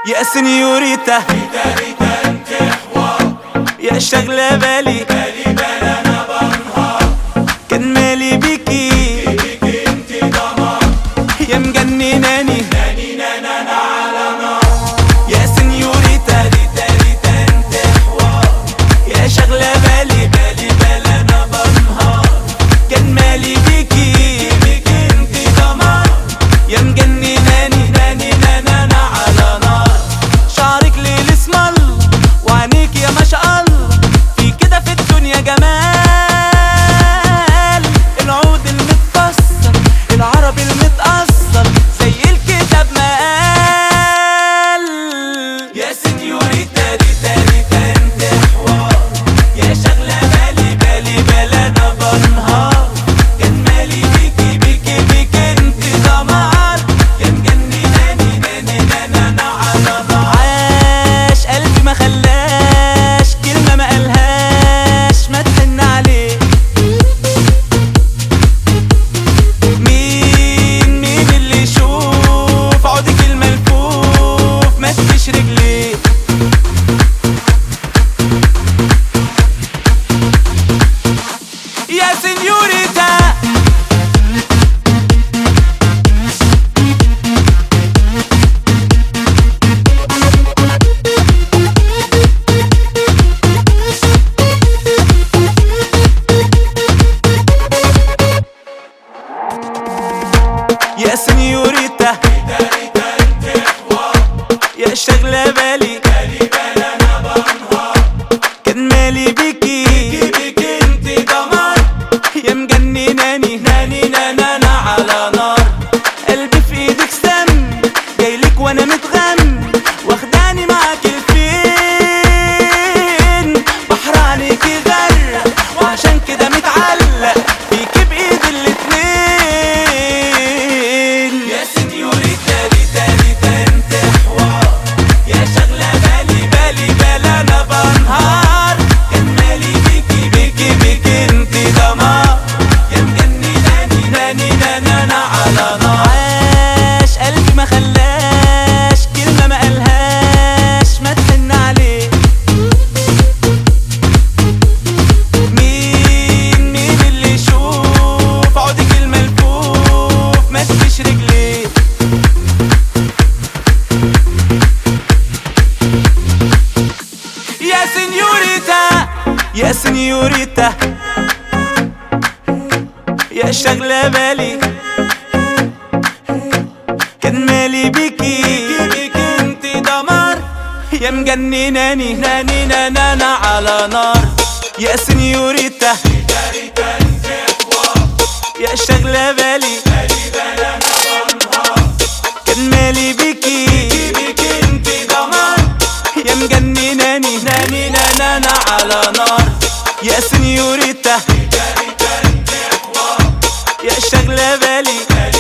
يا سنيوريتا يا شغلة بالي كان مالي بيكي يا مجنناني يا سنيوريتا يا شغلة بالي بالي بالي انا بنهار كان مالي بيكي بيكي انتي دمار يا مجنناني ناني نانا انا على نار شعرك ليل اسمر وعينيك يا ما شاء الله في كده في الدنيا جمال العود المتكسر العربي المتأثر زي الكتاب ما قال يا سنيوريتا دي تاني تاني حوار يا شغلة بالي بالي بالي انا بنهار كان مالي بيكي بيكي بيكي انت دمار يا مجنناني ناني نانا انا على نار عاش قلبي ما خلاش كلمة ما قالهاش ما تحن عليه مين مين اللي يشوف عودك الملفوف ما تفيش رجليه يا سنيوريتا يا سنيوريتا يا شغلة بالي كان مالي بيكي بيكي انتي دمار يا مجنناني ناني نانا انا على نار قلبي في ايدك سم جايلك وانا متغم واخداني معاك الفين بحر عليكي غرق وعشان كده متعلق فيكي بايد الاتنين يا سنيوريتا دي تاني تاني حوار يا شغلة بالي بالي بالي انا بنهار كان مالي بيكي بيكي بيكي انتي دمار يا مجنناني ناني نانا انا على نار عاش قلبي ما خلاش كلمة ما قالهاش ما تحن عليه مين مين اللي يشوف عودك الملفوف ما تفيش رجليه يا سنيوريتا يا سنيوريتا يا شغلة بالي كان مالي بيكي بيكي انتي دمار يا مجنناني ناني نانا انا على نار يا سنيوريتا يا شغلة بالي كان مالي بيكي بيكي انتي دمار يا مجنناني ناني نانا انا على نار يا سنيوريتا يا شغلة بالي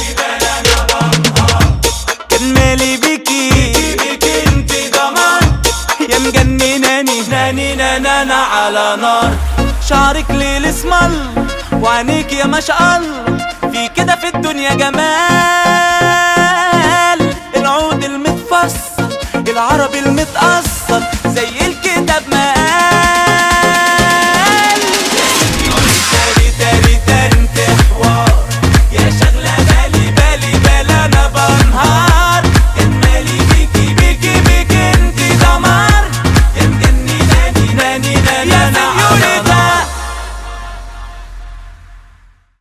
كان مالي بيكي بيكي انتي دمار يا مجنناني ناني نانا انا على نار شعرك ليل اسمر وعينيك يا ما شاء الله في كده في الدنيا جمال العود المتفصل العربي المتأثر زي